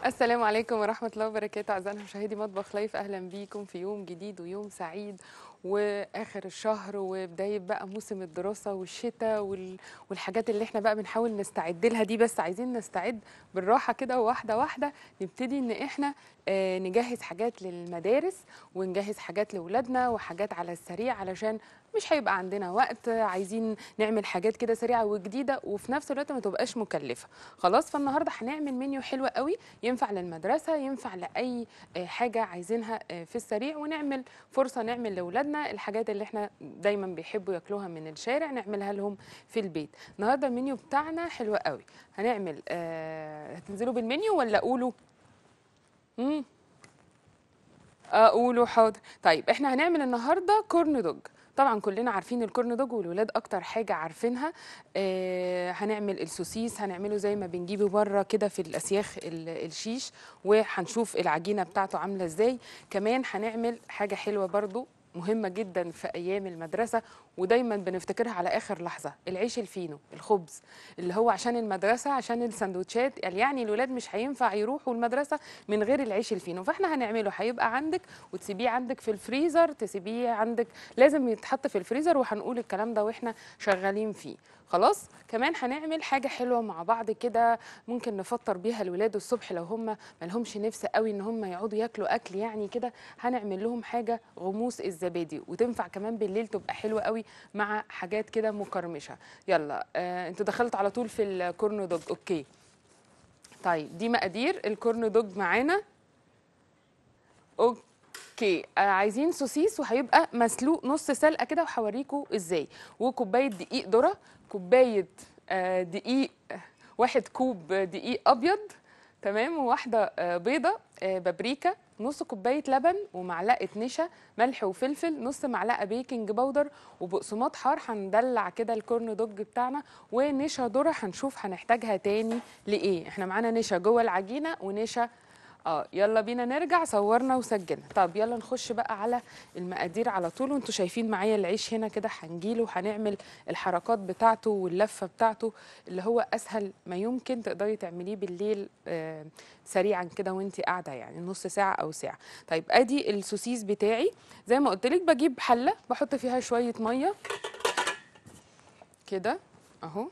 السلام عليكم ورحمة الله وبركاته أعزائنا مشاهدي مطبخ لايف أهلا بيكم في يوم جديد ويوم سعيد وآخر الشهر وبداية بقى موسم الدراسة والشتاء وال... والحاجات اللي احنا بقى بنحاول نستعد لها دي بس عايزين نستعد بالراحة كده واحدة واحدة نبتدي إن احنا آه، نجهز حاجات للمدارس ونجهز حاجات لأولادنا وحاجات على السريع علشان مش هيبقى عندنا وقت عايزين نعمل حاجات كده سريعه وجديده وفي نفس الوقت ما تبقاش مكلفه خلاص فالنهارده هنعمل منيو حلو قوي ينفع للمدرسه ينفع لاي آه، حاجه عايزينها آه، في السريع ونعمل فرصه نعمل لاولادنا الحاجات اللي احنا دايما بيحبوا ياكلوها من الشارع نعملها لهم في البيت النهارده المنيو بتاعنا حلو قوي هنعمل آه هتنزلوا بالمنيو ولا قولوا امم اقوله حاضر طيب احنا هنعمل النهارده كورن دوج طبعا كلنا عارفين الكورن دوج والولاد اكتر حاجه عارفينها آه هنعمل السوسيس هنعمله زي ما بنجيبه بره كده في الاسياخ ال- الشيش وهنشوف العجينه بتاعته عامله ازاي كمان هنعمل حاجه حلوه برضو مهمه جدا في ايام المدرسه ودايما بنفتكرها على اخر لحظه العيش الفينو الخبز اللي هو عشان المدرسه عشان السندوتشات قال يعني الولاد مش هينفع يروحوا المدرسه من غير العيش الفينو فاحنا هنعمله هيبقى عندك وتسيبيه عندك في الفريزر تسيبيه عندك لازم يتحط في الفريزر وهنقول الكلام ده واحنا شغالين فيه خلاص كمان هنعمل حاجه حلوه مع بعض كده ممكن نفطر بيها الولاد الصبح لو هم ملهمش نفس قوي ان هم يقعدوا ياكلوا اكل يعني كده هنعمل لهم حاجه غموس الزبادي وتنفع كمان بالليل تبقى حلوه قوي مع حاجات كده مقرمشه يلا آه انتوا دخلت على طول في الكورن دوج اوكي طيب دي مقادير الكورن دوج معانا اوكي آه عايزين سوسيس وهيبقى مسلوق نص سلقه كده وهوريكم ازاي وكوبايه دقيق ذره كوبايه آه دقيق واحد كوب دقيق ابيض تمام وواحده آه بيضه آه بابريكا نص كوبايه لبن ومعلقه نشا ملح وفلفل نص معلقه بيكنج باودر وبقسماط حار هندلع كده الكورن دوج بتاعنا ونشا ذره هنشوف هنحتاجها تاني لايه احنا معانا نشا جوه العجينه ونشا اه يلا بينا نرجع صورنا وسجلنا طب يلا نخش بقى على المقادير على طول وانتوا شايفين معايا العيش هنا كده هنجيله وهنعمل الحركات بتاعته واللفه بتاعته اللي هو اسهل ما يمكن تقدري تعمليه بالليل آه سريعا كده وانت قاعده يعني نص ساعه او ساعه طيب ادي السوسيس بتاعي زي ما قلت لك بجيب حله بحط فيها شويه ميه كده اهو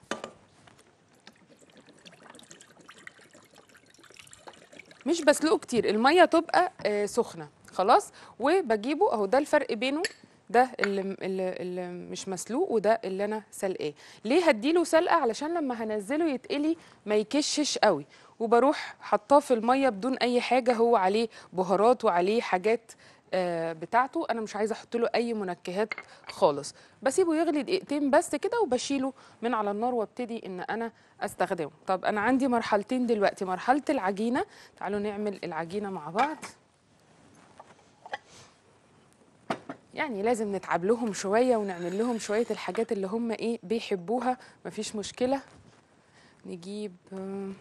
مش بسلقه كتير الميه تبقى آه، سخنه خلاص وبجيبه اهو ده الفرق بينه ده اللي, اللي, اللي مش مسلوق وده اللي انا سلقاه ليه هديله سلقه علشان لما هنزله يتقلي ما يكشش قوي وبروح حطاه في الميه بدون اي حاجه هو عليه بهارات وعليه حاجات آه، بتاعته انا مش عايزه احط له اي منكهات خالص بسيبه يغلي دقيقتين بس كده وبشيله من على النار وابتدي ان انا استخدمه طب انا عندي مرحلتين دلوقتي مرحله العجينه تعالوا نعمل العجينه مع بعض يعني لازم نتعب لهم شويه ونعمل لهم شويه الحاجات اللي هم ايه بيحبوها مفيش مشكله نجيب آه، مهم.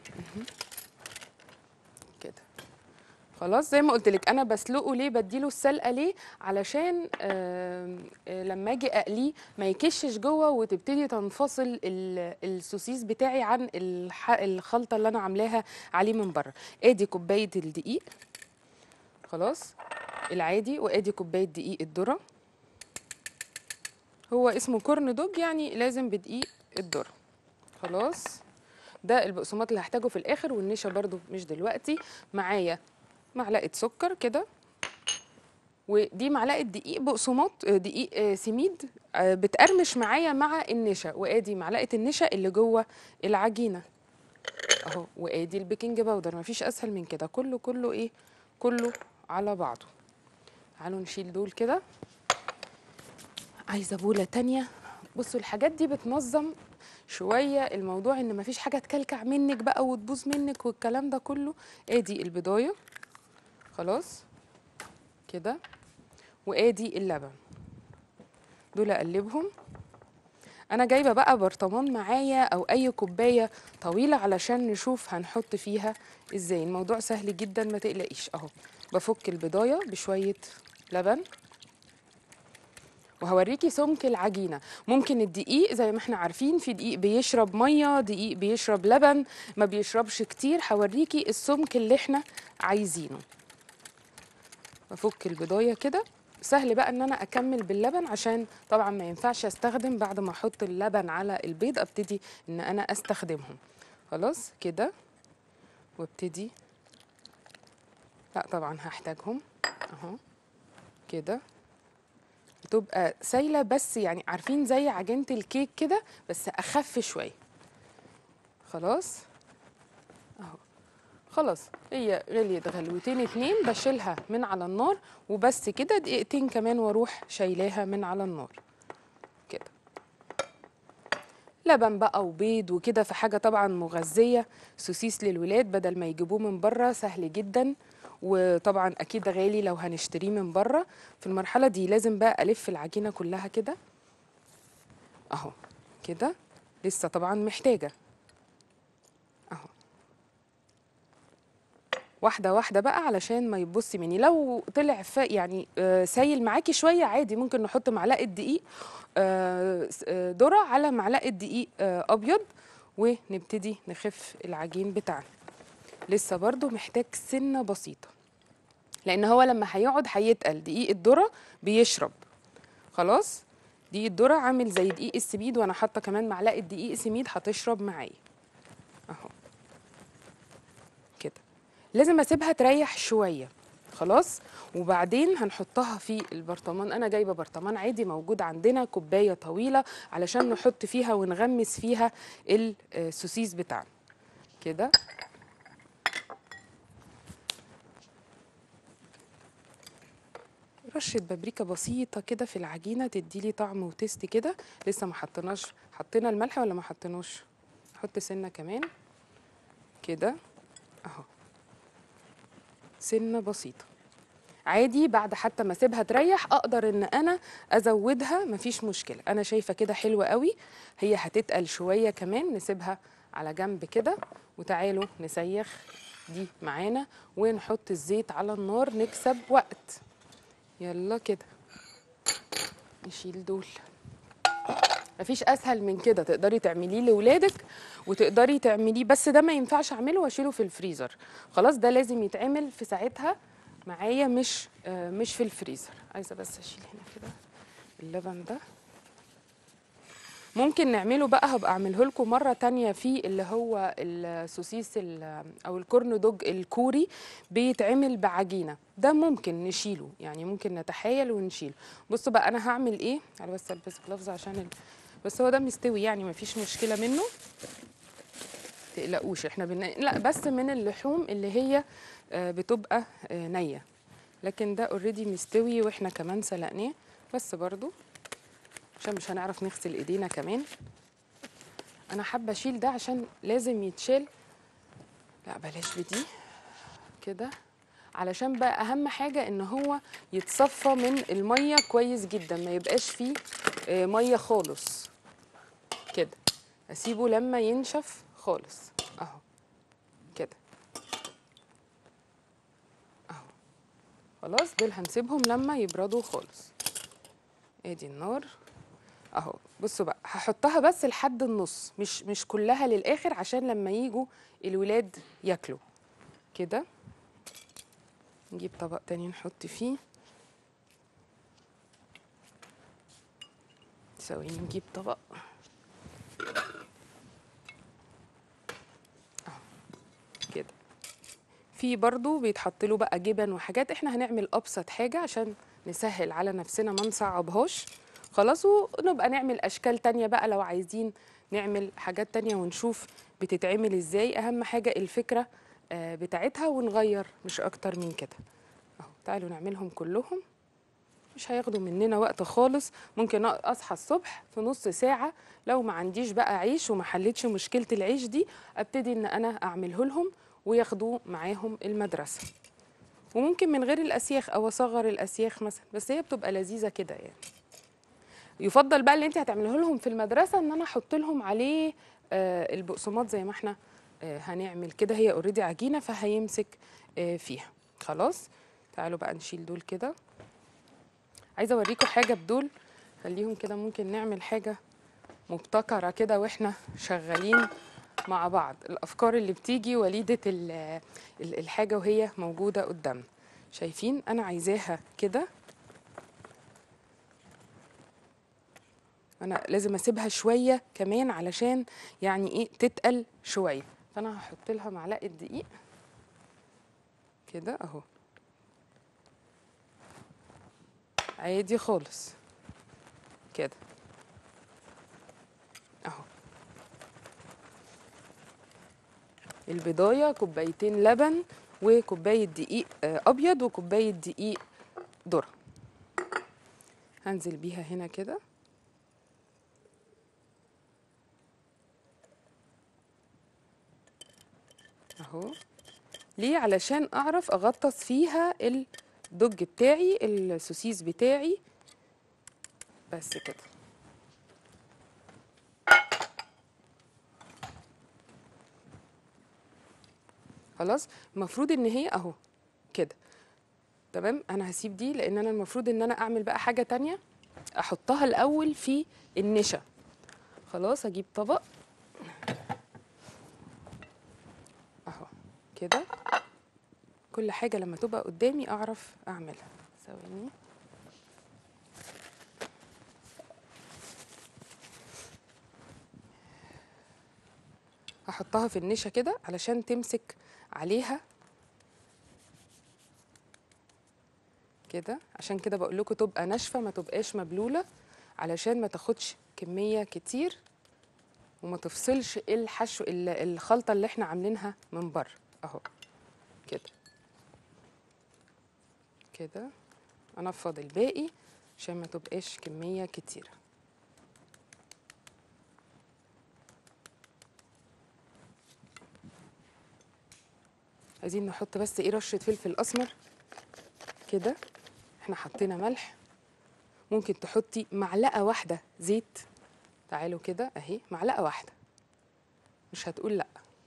كده خلاص زي ما قلت لك انا بسلقه ليه بديله السلقه ليه علشان آم، آه لما اجي اقليه ما يكشش جوه وتبتدي تنفصل ال- السوسيس بتاعي عن الح- الخلطه اللي انا عاملاها عليه من بره ادي كوبايه الدقيق خلاص العادي وادي كوبايه دقيق الذره هو اسمه كورن دوج يعني لازم بدقيق الذره خلاص ده البقسماط اللي هحتاجه في الاخر والنشا برضو مش دلوقتي معايا معلقه سكر كده ودي معلقه دقيق بقسماط آه، دقيق آه، سميد آه، بتقرمش معايا مع النشا وادي معلقه النشا اللي جوه العجينه اهو وادي البيكنج باودر مفيش اسهل من كده كله كله ايه كله على بعضه تعالوا نشيل دول كده عايزه بوله تانية بصوا الحاجات دي بتنظم شويه الموضوع ان مفيش حاجه تكلكع منك بقى وتبوظ منك والكلام ده كله ادي البضايه خلاص كده وادي اللبن دول اقلبهم انا جايبه بقى برطمان معايا او اي كوبايه طويله علشان نشوف هنحط فيها ازاي الموضوع سهل جدا ما تقلقيش اهو بفك البضايه بشويه لبن وهوريكي سمك العجينه ممكن الدقيق زي ما احنا عارفين في دقيق بيشرب ميه دقيق بيشرب لبن ما بيشربش كتير هوريكي السمك اللي احنا عايزينه بفك البضايه كده سهل بقى ان انا اكمل باللبن عشان طبعا ما ينفعش استخدم بعد ما احط اللبن على البيض ابتدي ان انا استخدمهم خلاص كده وابتدي لا طبعا هحتاجهم اهو كده بتبقى سايله بس يعني عارفين زي عجينه الكيك كده بس اخف شويه خلاص اهو خلاص هي غليت غلوتين اتنين بشيلها من على النار وبس كده دقيقتين كمان واروح شايلاها من على النار كده لبن بقى وبيض وكده في حاجه طبعا مغذيه سوسيس للولاد بدل ما يجيبوه من بره سهل جدا وطبعا اكيد غالي لو هنشتريه من بره في المرحله دي لازم بقى الف العجينه كلها كده اهو كده لسه طبعا محتاجه اهو واحده واحده بقى علشان ما يبصي مني لو طلع ف يعني آه، سايل معاكي شويه عادي ممكن نحط معلقه دقيق آه، س- آه، ذره على معلقه دقيق آه، ابيض ونبتدي نخف العجين بتاعنا لسه برضو محتاج سنه بسيطه لان هو لما هيقعد هيتقل دقيق الذره بيشرب خلاص دقيق الذره عامل زي دقيق السميد وانا حاطه كمان معلقه دقيق سميد هتشرب معايا اهو كده لازم اسيبها تريح شويه خلاص وبعدين هنحطها في البرطمان انا جايبه برطمان عادي موجود عندنا كوبايه طويله علشان نحط فيها ونغمس فيها السوسيس بتاعنا كده رشة بابريكا بسيطة كده في العجينة تديلي طعم وتيست كده لسه ما حطيناش حطينا الملح ولا ما حطيناش نحط سنة كمان كده اهو سنة بسيطة عادي بعد حتى ما اسيبها تريح اقدر ان انا ازودها مفيش مشكلة انا شايفة كده حلوة قوي هي هتتقل شوية كمان نسيبها على جنب كده وتعالوا نسيخ دي معانا ونحط الزيت على النار نكسب وقت يلا كده نشيل دول مفيش اسهل من كده تقدري تعمليه لاولادك وتقدري تعمليه بس ده ما ينفعش اعمله واشيله في الفريزر خلاص ده لازم يتعمل في ساعتها معايا مش آه مش في الفريزر عايزه بس اشيل هنا كده اللبن ده ممكن نعمله بقى هبقى اعمله لكم مره تانية في اللي هو السوسيس ال- او الكورن دوج الكوري بيتعمل بعجينه ده ممكن نشيله يعني ممكن نتحايل ونشيله بصوا بقى انا هعمل ايه على بس البس جلافز عشان ال... بس هو ده مستوي يعني مفيش مشكله منه تقلقوش احنا بن... لا بس من اللحوم اللي هي آه، بتبقى آه، نيه لكن ده اوريدي مستوي واحنا كمان سلقناه بس برضو عشان مش هنعرف نغسل ايدينا كمان انا حابه اشيل ده عشان لازم يتشال لا بلاش بدي كده علشان بقى اهم حاجه ان هو يتصفى من الميه كويس جدا ما يبقاش فيه آه، ميه خالص كده اسيبه لما ينشف خالص اهو كده اهو خلاص دول هنسيبهم لما يبردوا خالص ادي النار اهو بصوا بقى هحطها بس لحد النص مش مش كلها للاخر عشان لما يجوا الولاد ياكلوا كده نجيب طبق تاني نحط فيه ثواني نجيب طبق اهو كده في برضو بيتحط له بقى جبن وحاجات احنا هنعمل ابسط حاجه عشان نسهل على نفسنا ما نصعبهاش خلاص ونبقى نعمل اشكال تانية بقى لو عايزين نعمل حاجات تانية ونشوف بتتعمل ازاي اهم حاجه الفكره آه، بتاعتها ونغير مش اكتر من كده اهو تعالوا نعملهم كلهم مش هياخدوا مننا وقت خالص ممكن اصحى الصبح في نص ساعه لو ما عنديش بقى عيش وما حلتش مشكله العيش دي ابتدي ان انا اعمله لهم وياخدوه معاهم المدرسه وممكن من غير الاسياخ او اصغر الاسياخ مثلا بس هي بتبقى لذيذه كده يعني يفضل بقى اللي انت هتعمله لهم في المدرسه ان انا احط لهم عليه آه البقسماط زي ما احنا آه هنعمل كده هي اوريدي عجينه فهيمسك آه فيها خلاص تعالوا بقى نشيل دول كده عايزه اوريكم حاجه بدول خليهم كده ممكن نعمل حاجة مبتكرة كده واحنا شغالين مع بعض الأفكار اللي بتيجي وليدة ال- ال- الحاجة وهي موجودة قدامنا شايفين أنا عايزاها كده أنا لازم أسيبها شوية كمان علشان يعني إيه تتقل شوية فأنا هحط لها معلقة دقيق كده أهو عادي خالص كده اهو البضايه كوبايتين لبن وكوبايه دقيق آه، ابيض وكوبايه دقيق ذره هنزل بيها هنا كده اهو ليه علشان اعرف اغطس فيها الدج بتاعي السوسيس بتاعي بس كده خلاص المفروض ان هي اهو كده تمام انا هسيب دي لان انا المفروض ان انا اعمل بقى حاجه تانية احطها الاول في النشا خلاص اجيب طبق اهو كده كل حاجه لما تبقى قدامي اعرف اعملها ثواني هحطها في النشا كده علشان تمسك عليها كده عشان كده بقول لكم تبقى ناشفه ما تبقاش مبلوله علشان ما تاخدش كميه كتير وما تفصلش الحشو ال- الخلطه اللي احنا عاملينها من بره اهو كده كده انفض الباقي عشان ما تبقاش كميه كتيره عايزين نحط بس ايه رشه فلفل اسمر كده احنا حطينا ملح ممكن تحطي معلقه واحده زيت تعالوا كده اهي معلقه واحده مش هتقول لا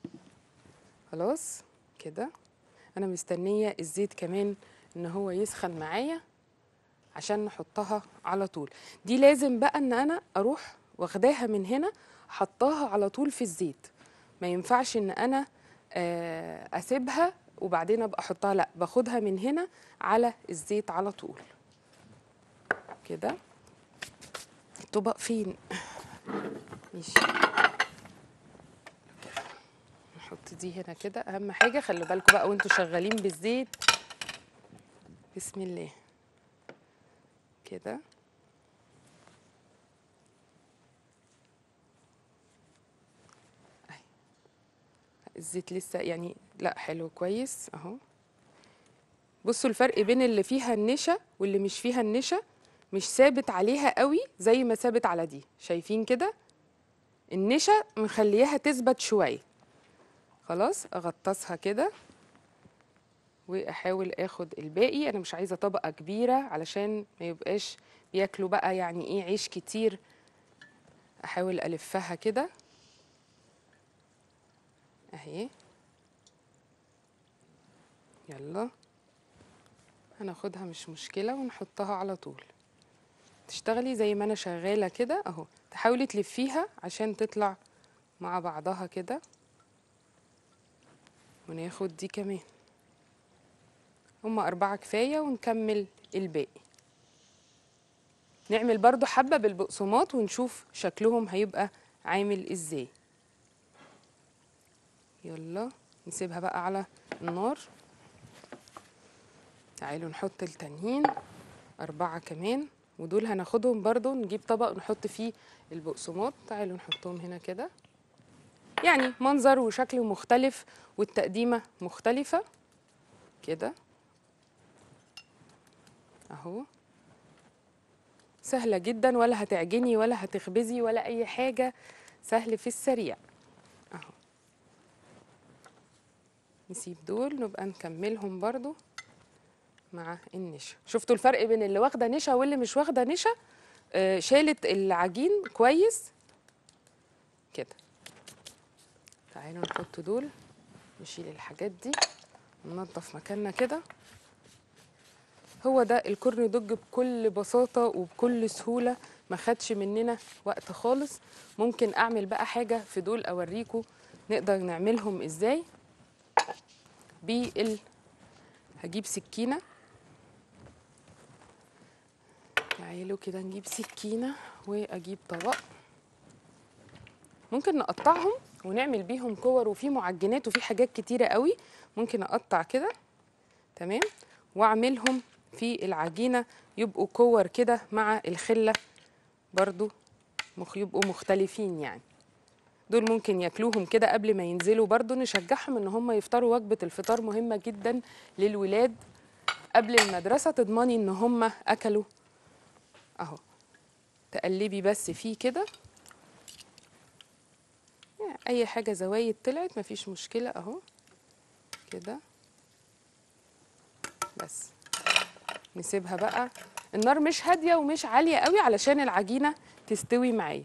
خلاص كده انا مستنيه الزيت كمان ان هو يسخن معايا عشان نحطها على طول دي لازم بقى ان انا اروح واخداها من هنا حطاها على طول في الزيت ما ينفعش ان انا آه، اسيبها وبعدين ابقى احطها لا باخدها من هنا على الزيت على طول كده الطبق فين ماشي كده. نحط دي هنا كده اهم حاجه خلوا بالكم بقى وانتوا شغالين بالزيت بسم الله كده أهي. الزيت لسه يعني لا حلو كويس اهو بصوا الفرق بين اللي فيها النشا واللي مش فيها النشا مش ثابت عليها قوي زي ما ثابت على دي شايفين كده النشا مخلياها تثبت شويه خلاص اغطسها كده واحاول اخد الباقي انا مش عايزه طبقه كبيره علشان ما يبقاش بياكلوا بقى يعني ايه عيش كتير احاول الفها كده اهي يلا هناخدها مش مشكله ونحطها على طول تشتغلي زي ما انا شغاله كده اهو تحاولي تلفيها عشان تطلع مع بعضها كده وناخد دي كمان هما أربعة كفاية ونكمل الباقي نعمل برضو حبة بالبقسماط ونشوف شكلهم هيبقى عامل ازاي يلا نسيبها بقى على النار تعالوا نحط التانيين أربعة كمان ودول هناخدهم برضو نجيب طبق نحط فيه البقسماط تعالوا نحطهم هنا كده يعني منظر وشكل مختلف والتقديمة مختلفة كده اهو سهلة جدا ولا هتعجني ولا هتخبزي ولا أي حاجة سهل في السريع اهو نسيب دول نبقى نكملهم برضو مع النشا شفتوا الفرق بين اللي واخدة نشا واللي مش واخدة نشا آه شالت العجين كويس كده تعالوا نحط دول نشيل الحاجات دي ننضف مكاننا كده هو ده الكورن دوج بكل بساطة وبكل سهولة ما خدش مننا وقت خالص ممكن اعمل بقى حاجه في دول اوريكم نقدر نعملهم ازاي بال هجيب سكينه تعالوا كده نجيب سكينه واجيب طبق ممكن نقطعهم ونعمل بيهم كور وفي معجنات وفي حاجات كتيره قوي ممكن اقطع كده تمام واعملهم في العجينه يبقوا كور كده مع الخله برضو مخ يبقوا مختلفين يعني دول ممكن ياكلوهم كده قبل ما ينزلوا برضو نشجعهم ان هم يفطروا وجبه الفطار مهمه جدا للولاد قبل المدرسه تضمني ان هم اكلوا اهو تقلبي بس فيه كده يعني اي حاجه زوايد طلعت مفيش مشكله اهو كده بس نسيبها بقى النار مش هاديه ومش عاليه قوي علشان العجينه تستوي معايا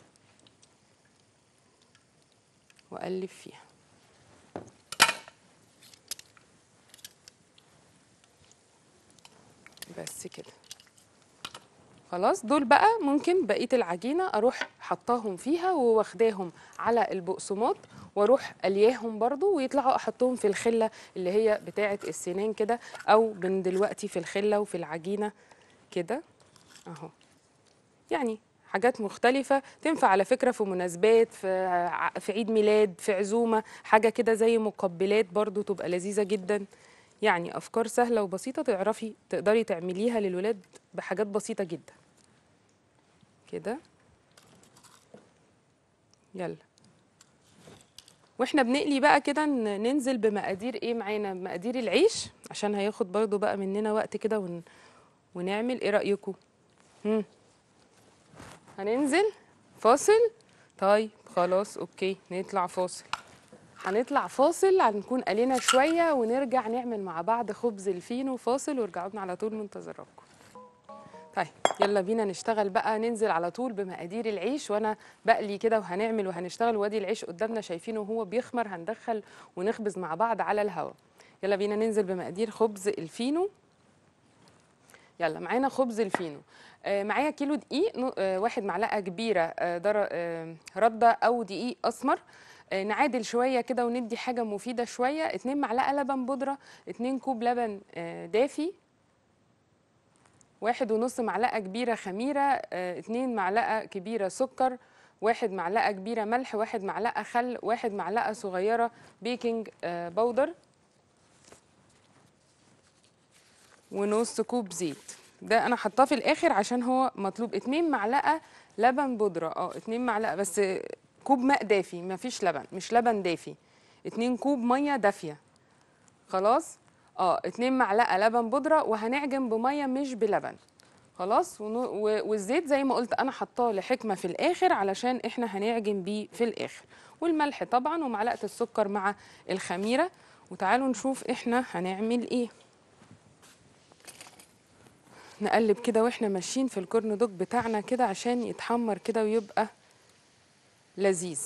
واقلب فيها بس كده خلاص دول بقى ممكن بقيه العجينه اروح حطاهم فيها وواخداهم على البقسماط واروح الياهم برضو ويطلعوا احطهم في الخله اللي هي بتاعه السنان كده او من دلوقتي في الخله وفي العجينه كده اهو يعني حاجات مختلفة تنفع على فكرة في مناسبات في ع- في عيد ميلاد في عزومة حاجة كده زي مقبلات برضو تبقى لذيذة جدا يعني أفكار سهلة وبسيطة تعرفي تقدري تعمليها للولاد بحاجات بسيطة جدا كده يلا واحنا بنقلي بقى كده ن- ننزل بمقادير ايه معانا مقادير العيش عشان هياخد برضو بقى مننا وقت كده ون... ونعمل ايه رأيكم هم. هننزل فاصل طيب خلاص اوكي نطلع فاصل هنطلع فاصل هنكون قلينا شوية ونرجع نعمل مع بعض خبز الفينو فاصل وارجعوا لنا على طول منتظراكم طيب يلا بينا نشتغل بقى ننزل على طول بمقادير العيش وانا بقلي كده وهنعمل وهنشتغل وادي العيش قدامنا شايفينه وهو بيخمر هندخل ونخبز مع بعض على الهواء يلا بينا ننزل بمقادير خبز الفينو يلا معانا خبز الفينو آه، معايا كيلو دقيق نو- آه، واحد معلقه كبيره آه، در- آه، رده او دقيق اسمر آه، نعادل شويه كده وندي حاجه مفيده شويه اتنين معلقه لبن بودره اتنين كوب لبن آه، دافي واحد ونص معلقه كبيره خميره آه، اتنين معلقه كبيره سكر واحد معلقه كبيره ملح واحد معلقه خل واحد معلقه صغيره بيكنج آه، بودر ونص كوب زيت ده انا حطاه في الاخر عشان هو مطلوب اتنين معلقه لبن بودره اه اتنين معلقه بس كوب ماء دافي مفيش لبن مش لبن دافي اتنين كوب ميه دافيه خلاص اه اتنين معلقه لبن بودره وهنعجن بميه مش بلبن خلاص ونو- و- والزيت زي ما قلت انا حطاه لحكمه في الاخر علشان احنا هنعجن بيه في الاخر والملح طبعا ومعلقه السكر مع الخميره وتعالوا نشوف احنا هنعمل ايه نقلب كده واحنا ماشيين في الكورن دوج بتاعنا كده عشان يتحمر كده ويبقى لذيذ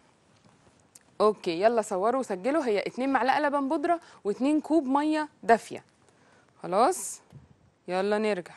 اوكي يلا صوروا وسجلوا هي اتنين معلقه لبن بودره واتنين كوب ميه دافيه خلاص يلا نرجع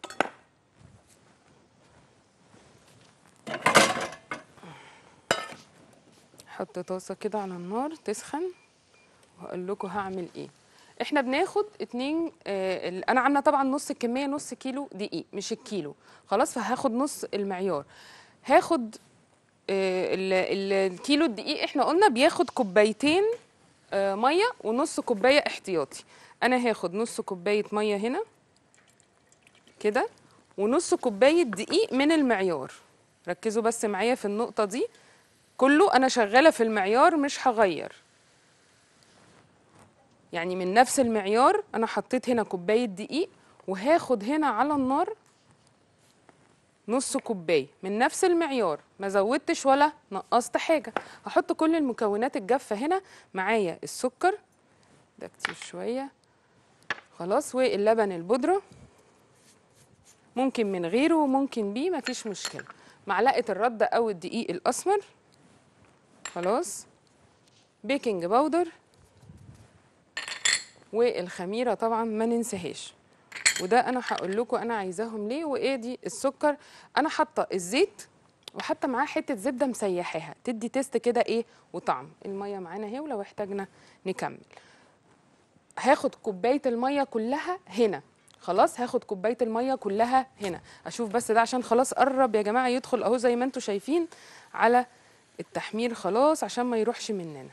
حط طاسه كده على النار تسخن وهقول لكم هعمل ايه احنا بناخد اتنين آه ال- انا عامله طبعا نص الكميه نص كيلو دقيق مش الكيلو خلاص فهاخد نص المعيار هاخد آه ال- ال- الكيلو الدقيق احنا قلنا بياخد كوبايتين آه ميه ونص كوبايه احتياطي انا هاخد نص كوبايه ميه هنا كده ونص كوبايه دقيق من المعيار ركزوا بس معايا في النقطه دي كله انا شغاله في المعيار مش هغير يعني من نفس المعيار انا حطيت هنا كوبايه دقيق وهاخد هنا على النار نص كوبايه من نفس المعيار ما زودتش ولا نقصت حاجه هحط كل المكونات الجافه هنا معايا السكر ده كتير شويه خلاص واللبن البودره ممكن من غيره وممكن بيه مفيش مشكله معلقه الرده او الدقيق الاسمر خلاص بيكنج باودر والخميره طبعا ما ننساهاش وده انا هقول لكم انا عايزاهم ليه وايه دي السكر انا حاطه الزيت وحاطه معاه حته زبده مسيحاها تدي تيست كده ايه وطعم الميه معانا اهي ولو احتاجنا نكمل هاخد كوبايه الميه كلها هنا خلاص هاخد كوبايه الميه كلها هنا اشوف بس ده عشان خلاص قرب يا جماعه يدخل اهو زي ما انتم شايفين على التحمير خلاص عشان ما يروحش مننا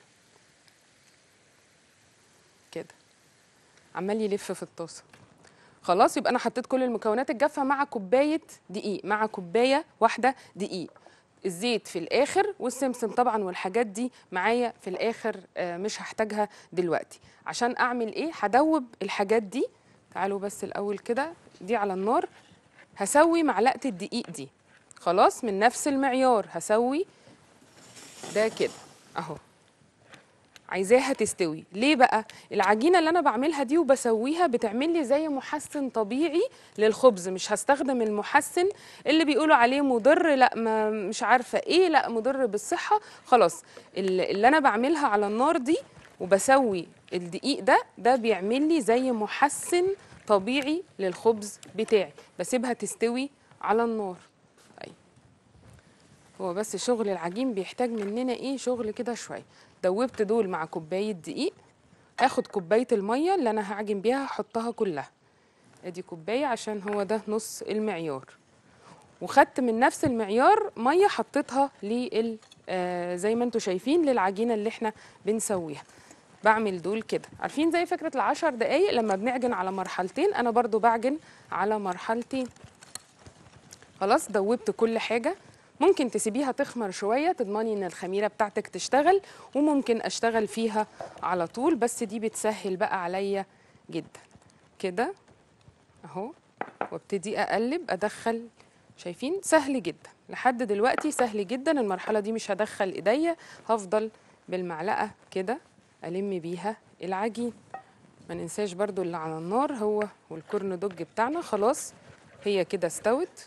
كده عمال يلف في الطاسه خلاص يبقى انا حطيت كل المكونات الجافه مع كوبايه دقيق مع كوبايه واحده دقيق الزيت في الاخر والسمسم طبعا والحاجات دي معايا في الاخر آه، مش هحتاجها دلوقتي عشان اعمل ايه هدوب الحاجات دي تعالوا بس الاول كده دي على النار هسوي معلقه الدقيق دي خلاص من نفس المعيار هسوي ده كده اهو عايزاها تستوي ليه بقى العجينه اللي انا بعملها دي وبسويها بتعمل لي زي محسن طبيعي للخبز مش هستخدم المحسن اللي بيقولوا عليه مضر لا ما مش عارفه ايه لا مضر بالصحه خلاص ال- اللي انا بعملها على النار دي وبسوي الدقيق ده ده بيعمل لي زي محسن طبيعي للخبز بتاعي بسيبها تستوي على النار أي. هو بس شغل العجين بيحتاج مننا ايه شغل كده شويه دوبت دول مع كوبايه دقيق هاخد كوبايه الميه اللي انا هعجن بيها هحطها كلها ادي كوبايه عشان هو ده نص المعيار وخدت من نفس المعيار ميه حطيتها لل آه زي ما انتم شايفين للعجينه اللي احنا بنسويها بعمل دول كده عارفين زي فكره العشر دقايق لما بنعجن على مرحلتين انا برضو بعجن على مرحلتين خلاص دوبت كل حاجه ممكن تسيبيها تخمر شويه تضمني ان الخميره بتاعتك تشتغل وممكن اشتغل فيها على طول بس دي بتسهل بقى عليا جدا كده اهو وابتدي اقلب ادخل شايفين سهل جدا لحد دلوقتي سهل جدا المرحله دي مش هدخل ايديا هفضل بالمعلقه كده الم بيها العجين ما ننساش برضو اللي على النار هو والكورن دوج بتاعنا خلاص هي كده استوت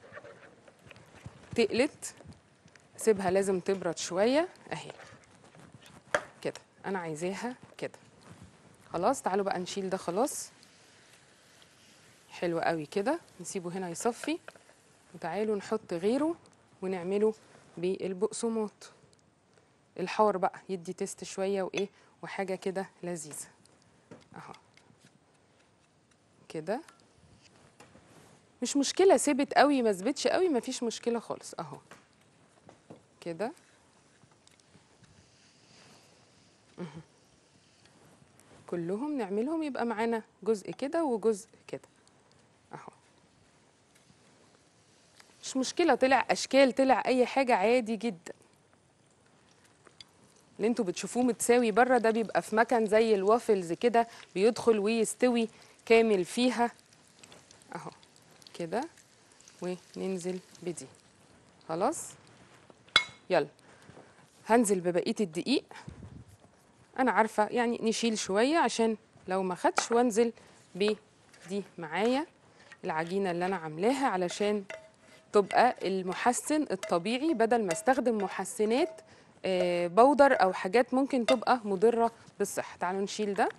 تقلت سيبها لازم تبرد شويه اهي كده انا عايزاها كده خلاص تعالوا بقى نشيل ده خلاص حلو قوي كده نسيبه هنا يصفي وتعالوا نحط غيره ونعمله بالبقسماط الحار بقى يدي تيست شويه وايه وحاجه كده لذيذه اهو كده مش مشكله سبت قوي ما سبتش قوي مفيش مشكله خالص اهو كده مهم. كلهم نعملهم يبقى معانا جزء كده وجزء كده اهو مش مشكله طلع اشكال طلع اي حاجه عادي جدا اللي انتوا بتشوفوه متساوي بره ده بيبقى في مكان زي الوافلز كده بيدخل ويستوي كامل فيها اهو كده وننزل بدي خلاص يلا هنزل ببقيه الدقيق انا عارفه يعني نشيل شويه عشان لو ما خدش وانزل بدي معايا العجينه اللي انا عاملاها علشان تبقى المحسن الطبيعي بدل ما استخدم محسنات آه، بودر او حاجات ممكن تبقى مضره بالصحه تعالوا نشيل ده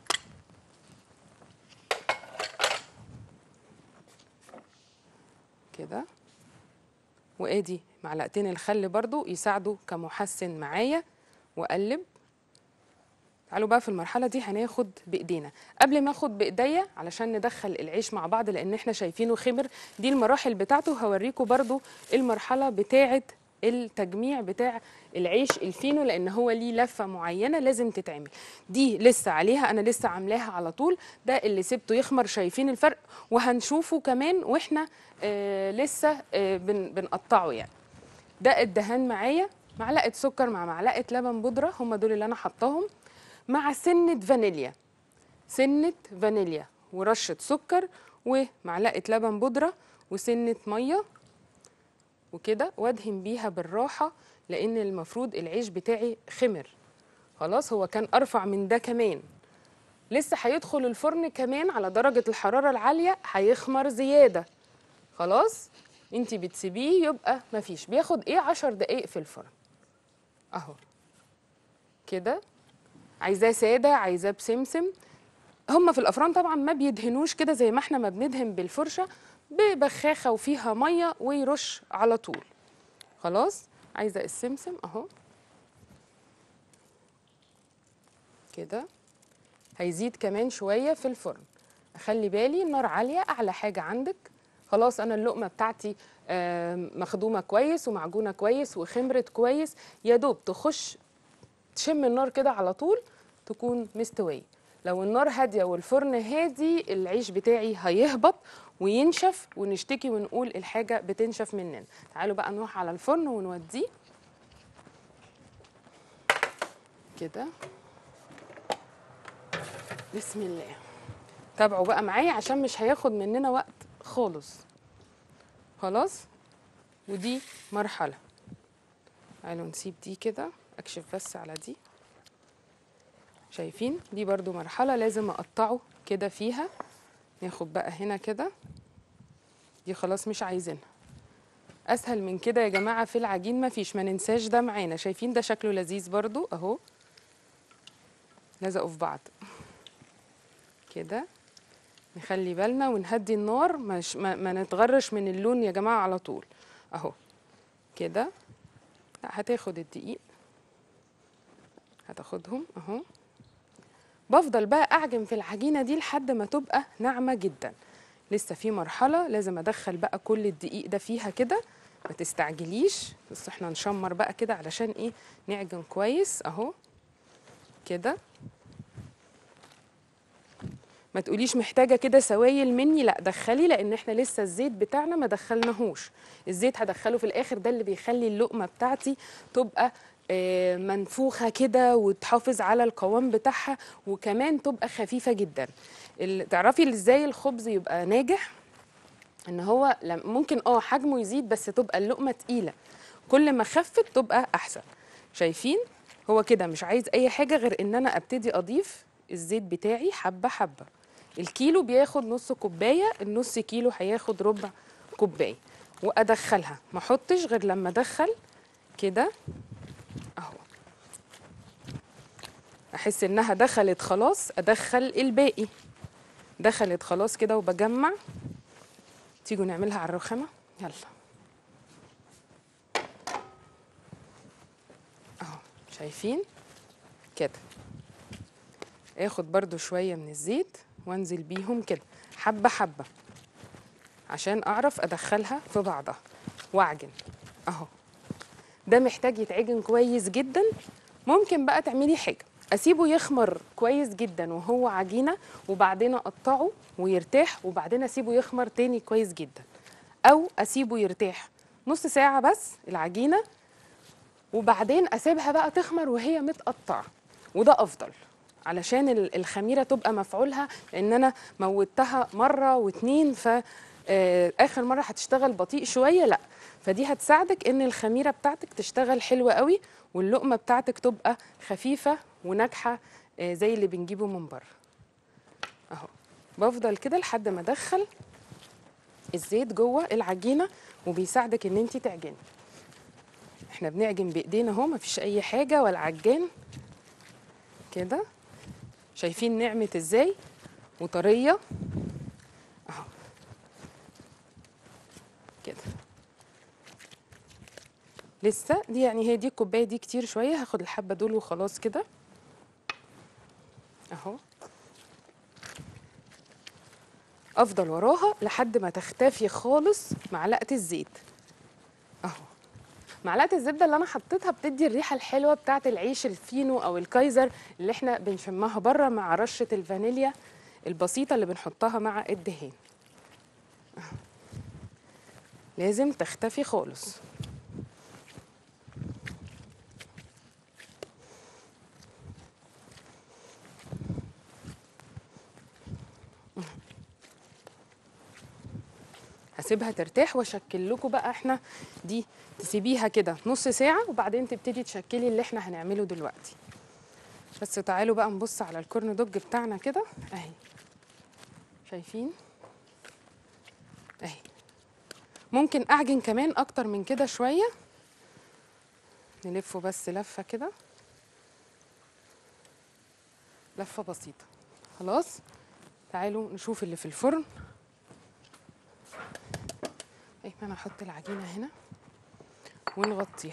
كده وادي معلقتين الخل برضو يساعدوا كمحسن معايا واقلب تعالوا بقى في المرحله دي هناخد بايدينا قبل ما اخد بايديا علشان ندخل العيش مع بعض لان احنا شايفينه خمر دي المراحل بتاعته هوريكم برضو المرحله بتاعه التجميع بتاع العيش الفينو لان هو ليه لفه معينه لازم تتعمل دي لسه عليها انا لسه عاملاها على طول ده اللي سبته يخمر شايفين الفرق وهنشوفه كمان واحنا آه لسه آه بن بنقطعه يعني ده الدهان معايا معلقه سكر مع معلقه لبن بودره هم دول اللي انا حطاهم مع سنه فانيليا سنه فانيليا ورشه سكر ومعلقه لبن بودره وسنه ميه وكده وادهن بيها بالراحه لان المفروض العيش بتاعي خمر خلاص هو كان ارفع من ده كمان لسه هيدخل الفرن كمان على درجه الحراره العاليه هيخمر زياده خلاص انت بتسيبيه يبقى مفيش بياخد ايه عشر دقايق في الفرن اهو كده عايزاه ساده عايزاه بسمسم هم في الافران طبعا ما بيدهنوش كده زي ما احنا ما بندهن بالفرشه ببخاخه وفيها ميه ويرش على طول خلاص عايزه السمسم اهو كده هيزيد كمان شويه في الفرن اخلي بالي النار عاليه اعلى حاجه عندك خلاص انا اللقمه بتاعتي آم، مخدومه كويس ومعجونه كويس وخمرت كويس يا دوب تخش تشم النار كده على طول تكون مستويه لو النار هاديه والفرن هادي العيش بتاعي هيهبط وينشف ونشتكي ونقول الحاجه بتنشف مننا تعالوا بقى نروح على الفرن ونوديه كده بسم الله تابعوا بقى معايا عشان مش هياخد مننا وقت خالص خلاص ودي مرحله تعالوا نسيب دي كده اكشف بس على دي شايفين دي برضو مرحله لازم اقطعه كده فيها ناخد بقى هنا كده دي خلاص مش عايزينها اسهل من كده يا جماعه في العجين ما فيش ما ننساش ده معانا شايفين ده شكله لذيذ برضو اهو لزقوا في بعض كده نخلي بالنا ونهدي النار مش ما, ما نتغرش من اللون يا جماعه على طول اهو كده لا هتاخد الدقيق هتاخدهم اهو بفضل بقى اعجن في العجينه دي لحد ما تبقى ناعمه جدا لسه في مرحله لازم ادخل بقى كل الدقيق ده فيها كده ما تستعجليش بس احنا نشمر بقى كده علشان ايه نعجن كويس اهو كده ما تقوليش محتاجه كده سوايل مني لا دخلي لان احنا لسه الزيت بتاعنا ما دخلناهوش الزيت هدخله في الاخر ده اللي بيخلي اللقمه بتاعتي تبقى آه، منفوخه كده وتحافظ على القوام بتاعها وكمان تبقى خفيفه جدا ال- تعرفي ازاي الخبز يبقى ناجح ان هو لم- ممكن اه حجمه يزيد بس تبقى اللقمه تقيله كل ما خفت تبقى احسن شايفين هو كده مش عايز اي حاجه غير ان انا ابتدي اضيف الزيت بتاعي حبه حبه الكيلو بياخد نص كوبايه النص كيلو هياخد ربع كوبايه وادخلها ما احطش غير لما ادخل كده اهو احس انها دخلت خلاص ادخل الباقي دخلت خلاص كده وبجمع تيجوا نعملها على الرخامه يلا اهو شايفين كده اخد برضو شويه من الزيت وانزل بيهم كده حبه حبه عشان اعرف ادخلها في بعضها واعجن اهو ده محتاج يتعجن كويس جدا ممكن بقى تعملي حاجه اسيبه يخمر كويس جدا وهو عجينه وبعدين اقطعه ويرتاح وبعدين اسيبه يخمر تاني كويس جدا او اسيبه يرتاح نص ساعه بس العجينه وبعدين اسيبها بقى تخمر وهي متقطعه وده افضل علشان ال- الخميره تبقى مفعولها لان انا موتها مره واتنين ف آه، اخر مره هتشتغل بطيء شويه لا فدي هتساعدك ان الخميره بتاعتك تشتغل حلوه قوي واللقمه بتاعتك تبقى خفيفه وناجحه آه، زي اللي بنجيبه من بره اهو بفضل كده لحد ما ادخل الزيت جوه العجينه وبيساعدك ان انت تعجني احنا بنعجن بايدينا اهو مفيش اي حاجه ولا عجان كده شايفين نعمه ازاي وطريه اهو كده لسه دي يعني هي دي الكوبايه دي كتير شويه هاخد الحبه دول وخلاص كده اهو افضل وراها لحد ما تختفي خالص معلقه الزيت اهو معلقه الزبده اللي انا حطيتها بتدي الريحه الحلوه بتاعه العيش الفينو او الكايزر اللي احنا بنشمها بره مع رشه الفانيليا البسيطه اللي بنحطها مع الدهان أهو. لازم تختفي خالص هسيبها ترتاح واشكل لكم بقى احنا دي تسيبيها كده نص ساعه وبعدين تبتدي تشكلي اللي احنا هنعمله دلوقتي بس تعالوا بقى نبص على الكورن دوج بتاعنا كده اهي شايفين اهي ممكن اعجن كمان اكتر من كده شويه نلفه بس لفه كده لفه بسيطه خلاص تعالوا نشوف اللي في الفرن ايمن احط العجينه هنا ونغطيها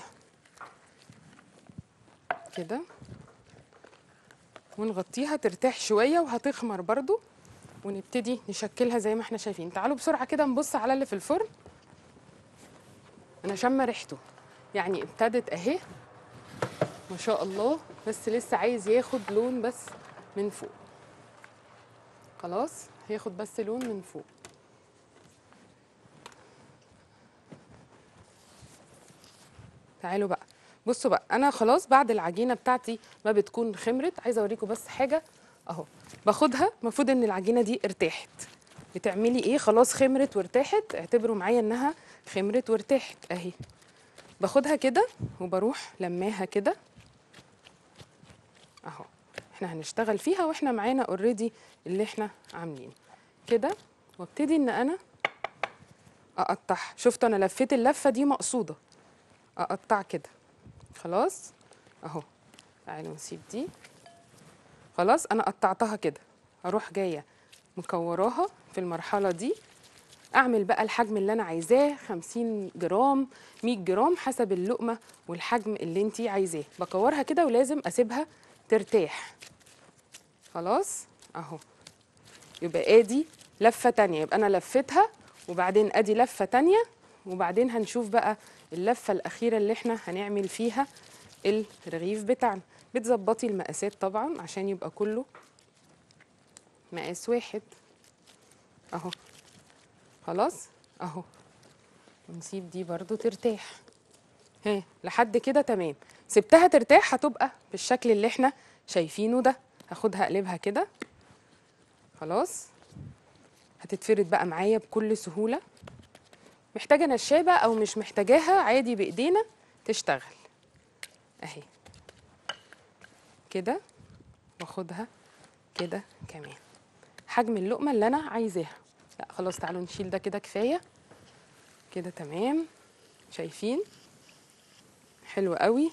كده ونغطيها ترتاح شويه وهتخمر برضو ونبتدي نشكلها زي ما احنا شايفين تعالوا بسرعه كده نبص على اللي في الفرن انا شامه ريحته يعني ابتدت اهي ما شاء الله بس لسه عايز ياخد لون بس من فوق خلاص هياخد بس لون من فوق تعالوا بقى بصوا بقى انا خلاص بعد العجينه بتاعتي ما بتكون خمرت عايزه اوريكم بس حاجه اهو باخدها المفروض ان العجينه دي ارتاحت بتعملي ايه خلاص خمرت وارتاحت اعتبروا معايا انها خمرت وارتاحت اهي باخدها كده وبروح لماها كده اهو احنا هنشتغل فيها واحنا معانا اوريدي اللي احنا عاملينه كده وابتدي ان انا اقطعها شفتوا انا لفيت اللفه دي مقصوده اقطع كده خلاص اهو تعالوا نسيب دي خلاص انا قطعتها كده اروح جايه مكوراها في المرحله دي اعمل بقى الحجم اللي انا عايزاه 50 جرام 100 جرام حسب اللقمه والحجم اللي انت عايزاه بكورها كده ولازم اسيبها ترتاح خلاص اهو يبقى ادي لفه تانية يبقى انا لفتها وبعدين ادي لفه تانية وبعدين هنشوف بقى اللفه الاخيره اللي احنا هنعمل فيها الرغيف بتاعنا بتظبطي المقاسات طبعا عشان يبقى كله مقاس واحد اهو خلاص اهو نسيب دي برضو ترتاح ها لحد كده تمام سبتها ترتاح هتبقى بالشكل اللي احنا شايفينه ده هاخدها اقلبها كده خلاص هتتفرد بقى معايا بكل سهولة محتاجة نشابة أو مش محتاجاها عادي بإيدينا تشتغل أهي كده واخدها كده كمان حجم اللقمة اللي أنا عايزاها لا خلاص تعالوا نشيل ده كده كفاية كده تمام شايفين حلو قوي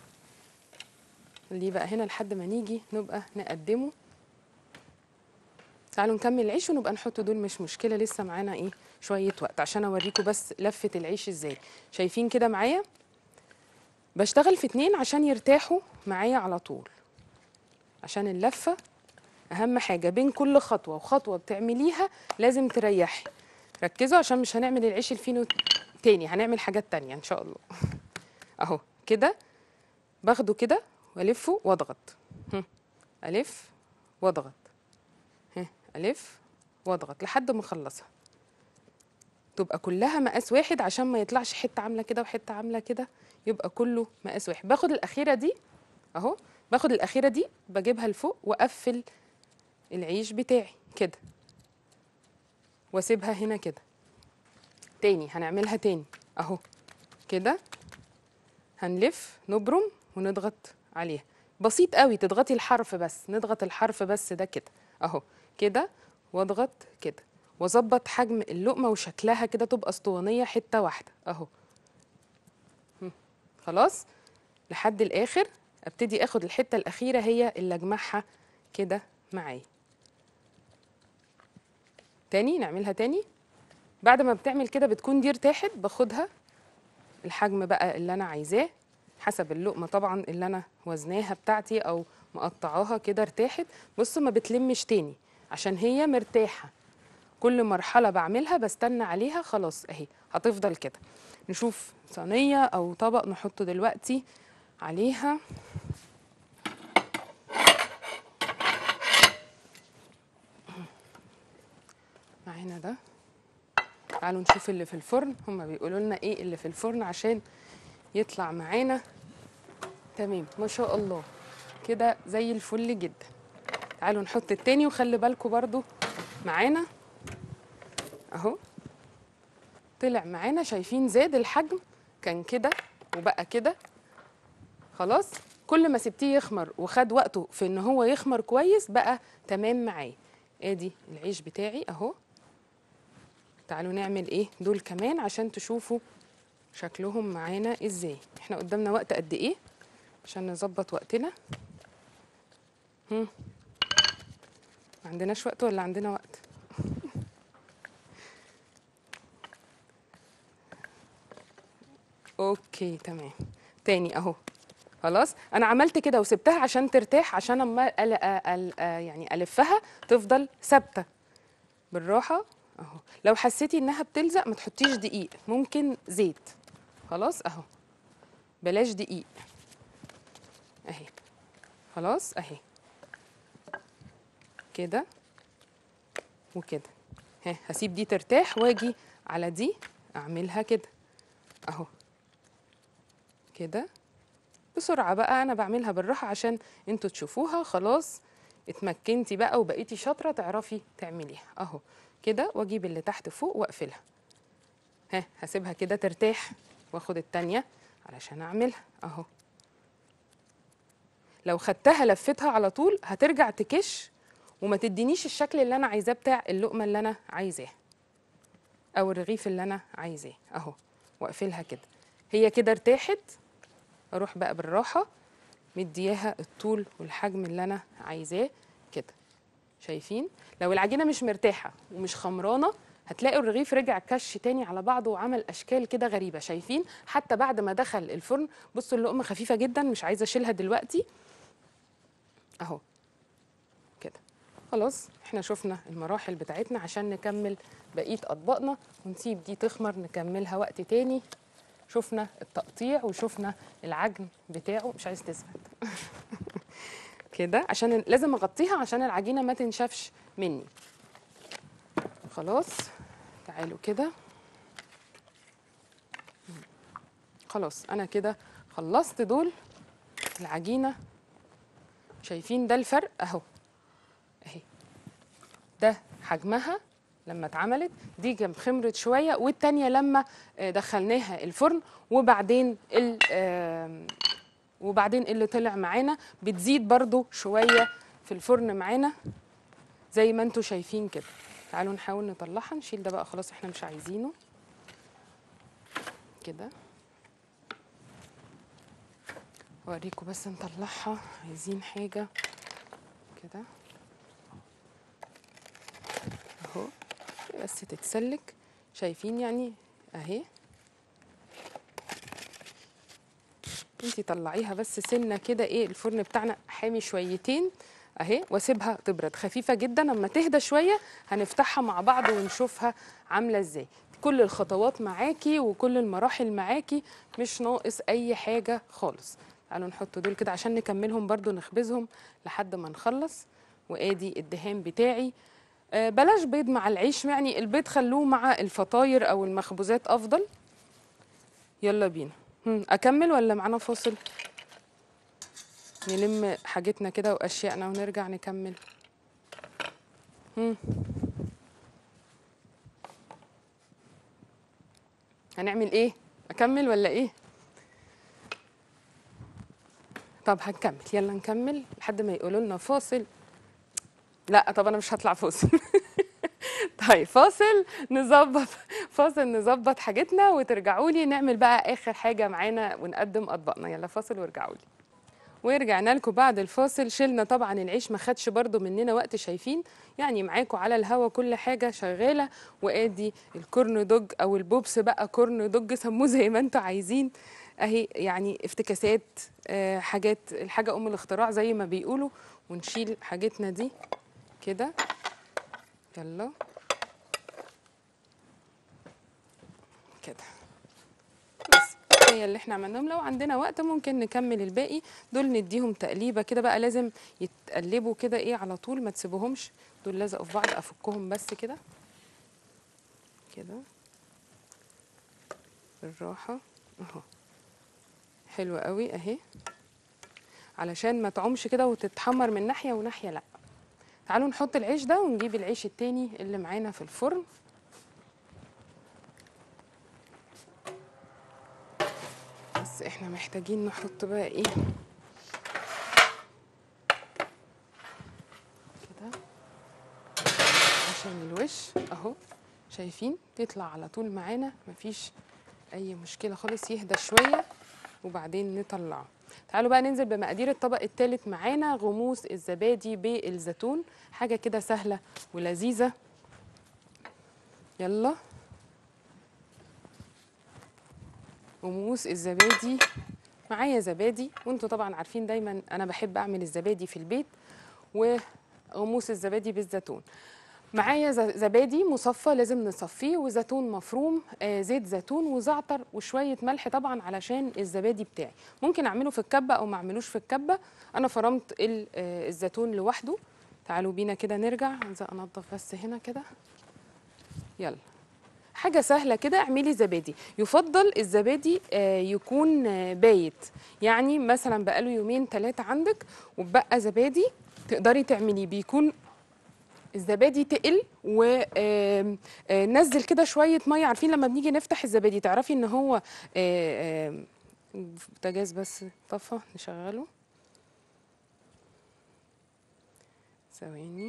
اللي بقى هنا لحد ما نيجي نبقى نقدمه تعالوا نكمل العيش ونبقى نحط دول مش مشكله لسه معانا ايه شويه وقت عشان اوريكم بس لفه العيش ازاي شايفين كده معايا بشتغل في اتنين عشان يرتاحوا معايا على طول عشان اللفه اهم حاجه بين كل خطوه وخطوه بتعمليها لازم تريحي ركزوا عشان مش هنعمل العيش الفينو تاني هنعمل حاجات تانية ان شاء الله اهو كده باخده كده والفه واضغط هم. الف واضغط ها الف واضغط لحد ما اخلصها تبقى كلها مقاس واحد عشان ما يطلعش حته عامله كده وحته عامله كده يبقى كله مقاس واحد باخد الاخيره دي اهو باخد الاخيره دي بجيبها لفوق واقفل العيش بتاعي كده واسيبها هنا كده تاني هنعملها تاني اهو كده هنلف نبرم ونضغط عليها بسيط قوي تضغطي الحرف بس نضغط الحرف بس ده كده اهو كده واضغط كده واظبط حجم اللقمه وشكلها كده تبقى اسطوانيه حته واحده اهو هم. خلاص لحد الاخر ابتدي اخد الحته الاخيره هي اللي اجمعها كده معايا تاني نعملها تاني بعد ما بتعمل كده بتكون دي ارتاحت باخدها الحجم بقى اللي انا عايزاه حسب اللقمه طبعا اللي انا وزناها بتاعتي او مقطعاها كده ارتاحت بصوا ما بتلمش تاني عشان هي مرتاحه كل مرحله بعملها بستنى عليها خلاص اهي هتفضل كده نشوف صينيه او طبق نحطه دلوقتي عليها معانا ده تعالوا نشوف اللي في الفرن هما بيقولوا لنا ايه اللي في الفرن عشان يطلع معانا تمام ما شاء الله كده زي الفل جدا تعالوا نحط التاني وخلي بالكم برضو معانا اهو طلع معانا شايفين زاد الحجم كان كده وبقى كده خلاص كل ما سبتيه يخمر وخد وقته في ان هو يخمر كويس بقى تمام معايا ادي العيش بتاعي اهو تعالوا نعمل ايه دول كمان عشان تشوفوا شكلهم معانا ازاي احنا قدامنا وقت قد ايه عشان نظبط وقتنا هم. ما عندناش وقت ولا عندنا وقت اوكي تمام تاني اهو خلاص انا عملت كده وسبتها عشان ترتاح عشان اما أل... أل... أ- يعني الفها تفضل ثابته بالراحه اهو لو حسيتي انها بتلزق ما تحطيش دقيق ممكن زيت خلاص اهو بلاش دقيق اهي خلاص اهي كده وكده ها هسيب دي ترتاح واجي على دي اعملها كده اهو كده بسرعة بقى أنا بعملها بالراحة عشان انتوا تشوفوها خلاص اتمكنتي بقى وبقيتي شاطرة تعرفي تعمليها أهو كده وأجيب اللي تحت فوق وأقفلها ها هسيبها كده ترتاح وآخد التانية علشان أعملها أهو لو خدتها لفتها على طول هترجع تكش وما تدينيش الشكل اللي أنا عايزاه بتاع اللقمة اللي أنا عايزاه أو الرغيف اللي أنا عايزاه أهو وأقفلها كده هي كده ارتاحت اروح بقى بالراحه مدياها الطول والحجم اللي انا عايزاه كده شايفين لو العجينه مش مرتاحه ومش خمرانه هتلاقوا الرغيف رجع كش تاني على بعضه وعمل اشكال كده غريبه شايفين حتى بعد ما دخل الفرن بصوا اللقمه خفيفه جدا مش عايزه اشيلها دلوقتي اهو كده خلاص احنا شفنا المراحل بتاعتنا عشان نكمل بقيه اطباقنا ونسيب دي تخمر نكملها وقت تاني شفنا التقطيع وشفنا العجن بتاعه مش عايز تثبت كده عشان لازم اغطيها عشان العجينه ما تنشفش مني خلاص تعالوا كده خلاص انا كده خلصت دول العجينه شايفين ده الفرق اهو اهي ده حجمها لما اتعملت دي كان خمرت شويه والتانيه لما آه، دخلناها الفرن وبعدين ال آم، وبعدين اللي طلع معانا بتزيد برضو شويه في الفرن معانا زي ما انتم شايفين كده تعالوا نحاول نطلعها نشيل ده بقى خلاص احنا مش عايزينه كده اوريكم بس نطلعها عايزين حاجه كده اهو بس تتسلك شايفين يعني اهي انتي طلعيها بس سنه كده ايه الفرن بتاعنا حامي شويتين اهي واسيبها تبرد خفيفه جدا اما تهدى شويه هنفتحها مع بعض ونشوفها عامله ازاي كل الخطوات معاكي وكل المراحل معاكي مش ناقص اي حاجه خالص تعالوا نحط دول كده عشان نكملهم برضو نخبزهم لحد ما نخلص وادي الدهان بتاعي آه، بلاش بيض مع العيش يعني البيض خلوه مع الفطاير او المخبوزات افضل يلا بينا هم، اكمل ولا معانا فاصل نلم حاجتنا كده واشيائنا ونرجع نكمل هم. هنعمل ايه اكمل ولا ايه طب هنكمل يلا نكمل لحد ما يقولوا لنا فاصل لا طب انا مش هطلع فاصل طيب فاصل نظبط فاصل نظبط حاجتنا وترجعوا لي نعمل بقى اخر حاجه معانا ونقدم اطباقنا يلا فاصل وارجعوا لي ورجعنا لكم بعد الفاصل شلنا طبعا العيش ما خدش برضو مننا وقت شايفين يعني معاكم على الهوا كل حاجه شغاله وادي الكورن دوج او البوبس بقى كورن دوج سموه زي ما انتوا عايزين اهي يعني افتكاسات آه حاجات الحاجه ام الاختراع زي ما بيقولوا ونشيل حاجتنا دي كده يلا كده بس هي اللي احنا عملناهم لو عندنا وقت ممكن نكمل الباقي دول نديهم تقليبه كده بقى لازم يتقلبوا كده ايه على طول ما تسيبوهمش دول لزقوا في بعض افكهم بس كده كده بالراحه اهو حلوه قوي اهي علشان ما تعومش كده وتتحمر من ناحيه وناحيه لا تعالوا نحط العيش ده ونجيب العيش التاني اللي معانا في الفرن بس احنا محتاجين نحط بقى ايه كده عشان الوش اهو شايفين تطلع على طول معانا مفيش اي مشكله خالص يهدى شويه وبعدين نطلعه تعالوا بقى ننزل بمقادير الطبق الثالث معانا غموس الزبادي بالزيتون حاجه كده سهله ولذيذه يلا غموس الزبادي معايا زبادي وانتوا طبعا عارفين دايما انا بحب اعمل الزبادي في البيت وغموس الزبادي بالزيتون معايا ز- زبادي مصفى لازم نصفيه وزيتون مفروم آه زيت زيتون وزعتر وشويه ملح طبعا علشان الزبادي بتاعي ممكن اعمله في الكبه او ما اعملوش في الكبه انا فرمت ال- آه، الزيتون لوحده تعالوا بينا كده نرجع عايزه انضف بس هنا كده يلا حاجه سهله كده اعملي زبادي يفضل الزبادي آه، يكون آه، بايت يعني مثلا بقاله يومين ثلاثه عندك وبقى زبادي تقدري تعمليه بيكون الزبادي تقل ونزل كده شويه ميه عارفين لما بنيجي نفتح الزبادي تعرفي ان هو آه، آم، البوتاجاز بس طفى نشغله ثواني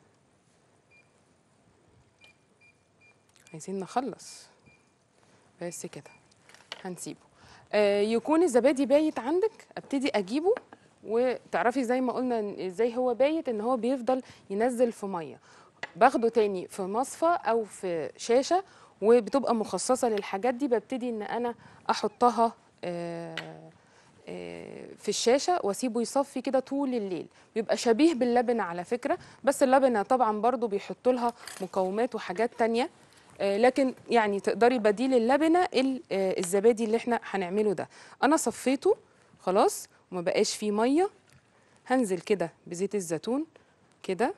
عايزين نخلص بس كده هنسيبه آه يكون الزبادي بايت عندك ابتدي اجيبه وتعرفي زي ما قلنا إن ازاي هو بايت ان هو بيفضل ينزل في ميه باخده تاني في مصفى او في شاشه وبتبقى مخصصه للحاجات دي ببتدي ان انا احطها آه آه، في الشاشه واسيبه يصفي كده طول الليل بيبقى شبيه باللبنه على فكره بس اللبنه طبعا برضو بيحطوا لها مقومات وحاجات تانية آه، لكن يعني تقدري بديل اللبنه ال- آه، الزبادي اللي احنا هنعمله ده انا صفيته خلاص وما بقاش فيه ميه هنزل كده بزيت الزيتون كده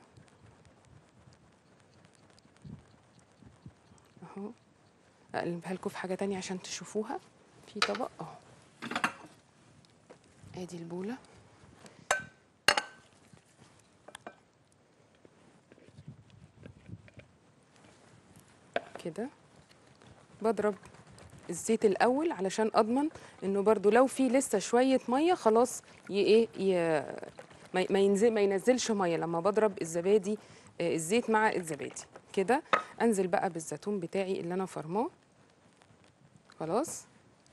اهو اقلبها لكم في حاجه تانية عشان تشوفوها في طبق اهو ادي البوله كده بضرب الزيت الاول علشان اضمن انه برضو لو في لسه شويه ميه خلاص ي ايه ي- ما ما ينزل ما ينزلش ميه لما بضرب الزبادي آه، الزيت مع الزبادي كده انزل بقى بالزيتون بتاعي اللي انا فرماه خلاص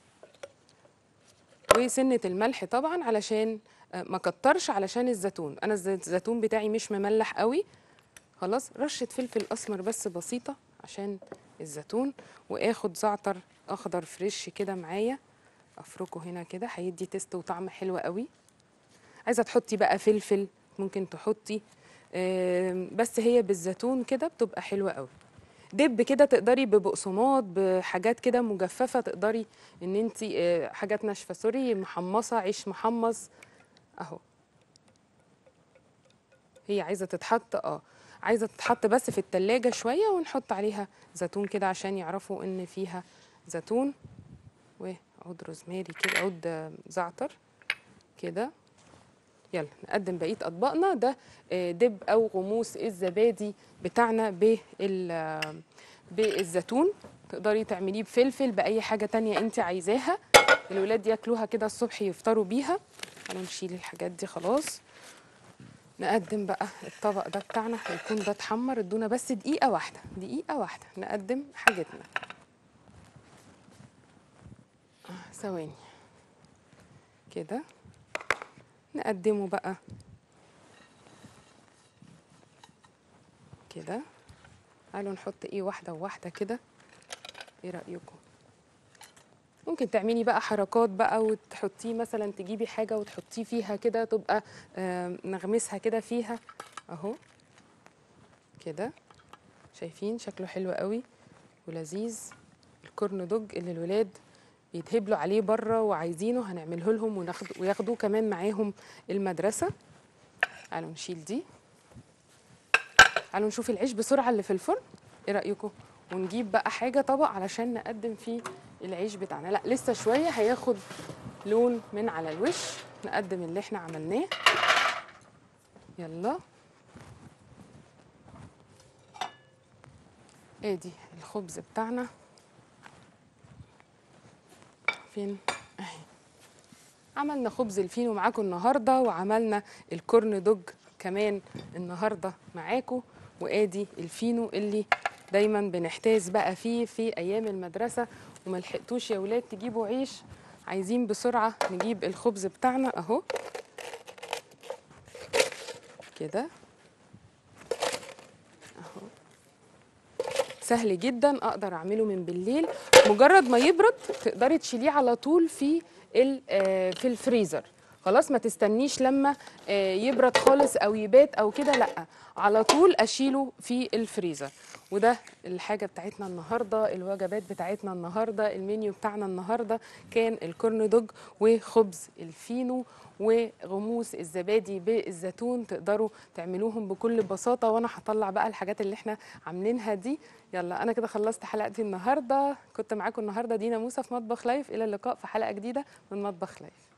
وسنه الملح طبعا علشان آه، ما كترش علشان الزيتون انا الز- الزيتون بتاعي مش مملح قوي خلاص رشه فلفل اسمر بس بسيطه عشان الزيتون واخد زعتر اخضر فريش كده معايا افركه هنا كده هيدي تيست وطعم حلو قوي عايزه تحطي بقى فلفل ممكن تحطي آم، بس هي بالزيتون كده بتبقى حلوه قوي دب كده تقدري ببقسماط بحاجات كده مجففه تقدري ان انت حاجات ناشفه سوري محمصه عيش محمص اهو هي عايزه تتحط اه عايزه تتحط بس في التلاجة شويه ونحط عليها زيتون كده عشان يعرفوا ان فيها زيتون وعود روزماري كده عود آه، زعتر كده يلا نقدم بقيه اطباقنا ده آه، دب او غموس الزبادي بتاعنا بال آه، بالزيتون تقدري تعمليه بفلفل باي حاجه تانية انت عايزاها الولاد ياكلوها كده الصبح يفطروا بيها تعالوا نشيل الحاجات دي خلاص نقدم بقى الطبق ده بتاعنا هيكون ده اتحمر ادونا بس دقيقة واحدة دقيقة واحدة نقدم حاجتنا آه، ثواني كده نقدمه بقى كده تعالوا نحط ايه واحدة وواحدة كده ايه رأيكم ممكن تعملي بقى حركات بقى وتحطيه مثلا تجيبي حاجة وتحطيه فيها كده تبقى آم، نغمسها كده فيها اهو كده شايفين شكله حلو قوي ولذيذ الكورن دوج اللي الولاد بيتهبلوا عليه بره وعايزينه هنعمله لهم وناخد وياخدوه كمان معاهم المدرسة تعالوا نشيل دي تعالوا نشوف العيش بسرعة اللي في الفرن ايه رأيكم ونجيب بقى حاجة طبق علشان نقدم فيه العيش بتاعنا لا لسه شوية هياخد لون من على الوش نقدم اللي احنا عملناه يلا ادي الخبز بتاعنا فين اهي عملنا خبز الفينو معاكم النهارده وعملنا الكورن دوج كمان النهارده معاكم وادي الفينو اللي دايما بنحتاج بقى فيه في ايام المدرسه وما لحقتوش يا ولاد تجيبوا عيش عايزين بسرعه نجيب الخبز بتاعنا اهو كده اهو سهل جدا اقدر اعمله من بالليل مجرد ما يبرد تقدري تشيليه على طول في ال- آه، في الفريزر خلاص ما تستنيش لما آه، يبرد خالص او يبات او كده لا على طول اشيله في الفريزر وده الحاجه بتاعتنا النهارده الوجبات بتاعتنا النهارده المنيو بتاعنا النهارده كان الكورن دوج وخبز الفينو وغموس الزبادي بالزيتون تقدروا تعملوهم بكل بساطه وانا هطلع بقى الحاجات اللي احنا عاملينها دي يلا انا كده خلصت حلقتي النهارده كنت معاكم النهارده دينا موسى في مطبخ لايف الى اللقاء في حلقه جديده من مطبخ لايف